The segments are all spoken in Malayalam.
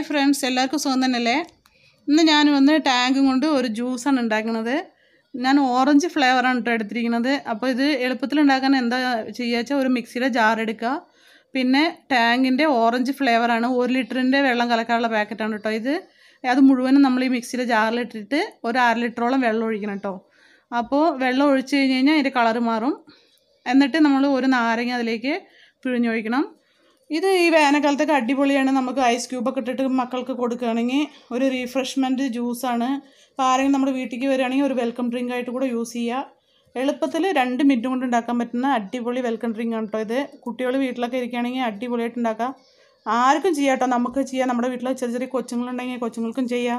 ഹായ് ഫ്രണ്ട്സ് എല്ലാവർക്കും സുഖം തന്നെയല്ലേ ഇന്ന് ഞാൻ വന്ന് ടാങ്കും കൊണ്ട് ഒരു ജ്യൂസാണ് ഉണ്ടാക്കുന്നത് ഞാൻ ഓറഞ്ച് ഫ്ലേവറാണ് കേട്ടോ എടുത്തിരിക്കുന്നത് അപ്പോൾ ഇത് എളുപ്പത്തിൽ ഉണ്ടാക്കാൻ എന്താ ചെയ്യുക വെച്ചാൽ ഒരു മിക്സിയുടെ ജാർ എടുക്കുക പിന്നെ ടാങ്കിൻ്റെ ഓറഞ്ച് ഫ്ലേവറാണ് ഒരു ലിറ്ററിൻ്റെ വെള്ളം കലക്കാനുള്ള പാക്കറ്റാണ് കേട്ടോ ഇത് അത് മുഴുവനും നമ്മൾ ഈ മിക്സിയുടെ ജാറിലിട്ടിട്ട് ഒരു അര ലിറ്ററോളം വെള്ളം ഒഴിക്കണം കേട്ടോ അപ്പോൾ വെള്ളം ഒഴിച്ച് കഴിഞ്ഞ് കഴിഞ്ഞാൽ അതിൻ്റെ കളറ് മാറും എന്നിട്ട് നമ്മൾ ഒരു നാരങ്ങ അതിലേക്ക് പിഴിഞ്ഞൊഴിക്കണം ഇത് ഈ വേനൽക്കാലത്തൊക്കെ അടിപൊളിയാണ് നമുക്ക് ഐസ് ക്യൂബൊക്കെ ഇട്ടിട്ട് മക്കൾക്ക് കൊടുക്കുകയാണെങ്കിൽ ഒരു റീഫ്രഷ്മെൻറ്റ് ജ്യൂസാണ് അപ്പോൾ ആരെങ്കിലും നമ്മുടെ വീട്ടിലേക്ക് വരികയാണെങ്കിൽ ഒരു വെൽക്കം ഡ്രിങ്ക് ആയിട്ട് കൂടെ യൂസ് ചെയ്യുക എളുപ്പത്തിൽ രണ്ട് മിനിറ്റ് കൊണ്ട് ഉണ്ടാക്കാൻ പറ്റുന്ന അടിപൊളി വെൽക്കം ഡ്രിങ്ക് ആണ് കേട്ടോ ഇത് കുട്ടികൾ വീട്ടിലൊക്കെ ഇരിക്കുകയാണെങ്കിൽ അടിപൊളിയായിട്ട് ഉണ്ടാക്കാം ആർക്കും ചെയ്യാം കേട്ടോ നമുക്ക് ചെയ്യാം നമ്മുടെ വീട്ടിൽ ചെറിയ ചെറിയ കൊച്ചുങ്ങളുണ്ടെങ്കിൽ കൊച്ചുങ്ങൾക്കും ചെയ്യാം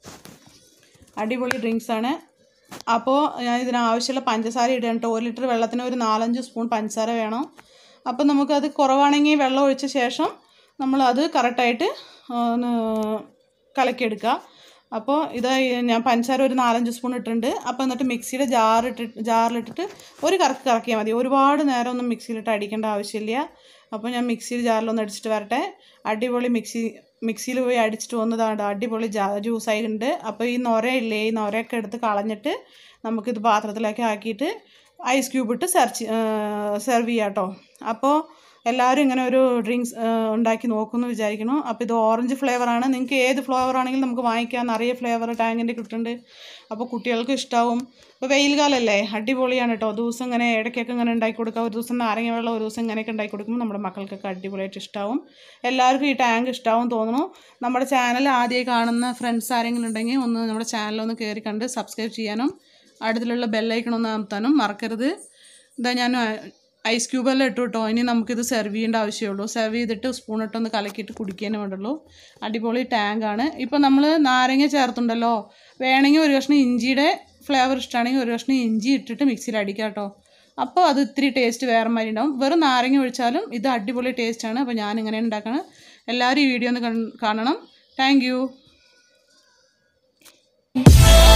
അടിപൊളി ഡ്രിങ്ക്സ് ആണ് അപ്പോൾ ഞാൻ ഇതിന് ആവശ്യമുള്ള പഞ്ചസാര ഇടുകയാണ് കേട്ടോ ഒരു ലിറ്റർ വെള്ളത്തിന് ഒരു നാലഞ്ച് സ്പൂൺ പഞ്ചസാര വേണം അപ്പോൾ നമുക്കത് കുറവാണെങ്കിൽ വെള്ളം ഒഴിച്ച ശേഷം നമ്മളത് കറക്റ്റായിട്ട് ഒന്ന് കലക്കിയെടുക്കുക അപ്പോൾ ഇത് ഞാൻ പഞ്ചസാര ഒരു നാലഞ്ച് സ്പൂൺ ഇട്ടിട്ടുണ്ട് അപ്പോൾ എന്നിട്ട് മിക്സിയുടെ ജാറിട്ടിട്ട് ജാറിലിട്ടിട്ട് ഒരു കറക്ക് കറക്കിയാൽ മതി ഒരുപാട് നേരം ഒന്നും മിക്സിയിലിട്ട് അടിക്കേണ്ട ആവശ്യമില്ല അപ്പോൾ ഞാൻ മിക്സിയിൽ ജാറിലൊന്ന് അടിച്ചിട്ട് വരട്ടെ അടിപൊളി മിക്സി മിക്സിയിൽ പോയി അടിച്ചിട്ട് വന്നതാണ് ചെയ്യാം ജാ ജ്യൂസായിട്ടുണ്ട് അപ്പോൾ ഈ നൊരയില്ലേ ഈ നൊരയൊക്കെ എടുത്ത് കളഞ്ഞിട്ട് നമുക്കിത് പാത്രത്തിലേക്ക് ആക്കിയിട്ട് ഐസ് ക്യൂബ് ഇട്ട് സെർച്ച് സെർവ് ചെയ്യാം കേട്ടോ അപ്പോൾ എല്ലാവരും ഇങ്ങനെ ഒരു ഡ്രിങ്ക്സ് ഉണ്ടാക്കി നോക്കുമെന്ന് വിചാരിക്കുന്നു അപ്പോൾ ഇത് ഓറഞ്ച് ഫ്ലേവറാണ് നിങ്ങൾക്ക് ഏത് ഫ്ലേവർ ആണെങ്കിലും നമുക്ക് വാങ്ങിക്കാം നിറയെ ഫ്ലേവർ ടാങ്കിൻ്റെ കിട്ടുന്നുണ്ട് അപ്പോൾ കുട്ടികൾക്ക് ഇഷ്ടമാവും ഇപ്പോൾ വെയിൽ കാലമല്ലേ അടിപൊളിയാണ് കേട്ടോ ദിവസം ഇങ്ങനെ ഇടയ്ക്കൊക്കെ ഇങ്ങനെ ഉണ്ടാക്കി കൊടുക്കുക ഒരു ദിവസം നാരങ്ങ വെള്ളം ഒരു ദിവസം ഇങ്ങനെയൊക്കെ ഉണ്ടാക്കി കൊടുക്കുമ്പോൾ നമ്മുടെ മക്കൾക്കൊക്കെ അടിപൊളിയായിട്ട് ഇഷ്ടമാവും എല്ലാവർക്കും ഈ ടാങ്ക് ഇഷ്ടമാവും തോന്നുന്നു നമ്മുടെ ചാനൽ ആദ്യമായി കാണുന്ന ഫ്രണ്ട്സ് ആരെങ്കിലും ഉണ്ടെങ്കിൽ ഒന്ന് നമ്മുടെ ചാനലൊന്ന് കയറി കണ്ട് സബ്സ്ക്രൈബ് ചെയ്യാനും അടുത്തിലുള്ള ബെല്ലൈക്കൺ ഒന്ന് അമർത്താനും മറക്കരുത് ഇതാ ഞാൻ ഐസ് ക്യൂബെല്ലാം ഇട്ടു കേട്ടോ ഇനി നമുക്കിത് സെർവ് ചെയ്യേണ്ട ആവശ്യമുള്ളൂ സെർവ് ചെയ്തിട്ട് സ്പൂൺ ഇട്ടൊന്ന് കലക്കിയിട്ട് കുടിക്കാനേ വേണ്ടുള്ളൂ അടിപൊളി ടാങ്കാണ് ഇപ്പോൾ നമ്മൾ നാരങ്ങ ചേർത്തുണ്ടല്ലോ വേണമെങ്കിൽ ഒരു കഷ്ണം ഇഞ്ചിയുടെ ഫ്ലേവർ ഇഷ്ടമാണെങ്കിൽ ഒരു കഷ്ണം ഇഞ്ചി ഇട്ടിട്ട് മിക്സിയിൽ അടിക്കാം കേട്ടോ അപ്പോൾ അത് ഇത്തിരി ടേസ്റ്റ് വേറെ മാതിരി ഉണ്ടാവും വെറും നാരങ്ങ ഒഴിച്ചാലും ഇത് അടിപൊളി ടേസ്റ്റാണ് അപ്പോൾ ഞാൻ ഇങ്ങനെ ഉണ്ടാക്കണം എല്ലാവരും ഈ വീഡിയോ ഒന്ന് കാണണം താങ്ക്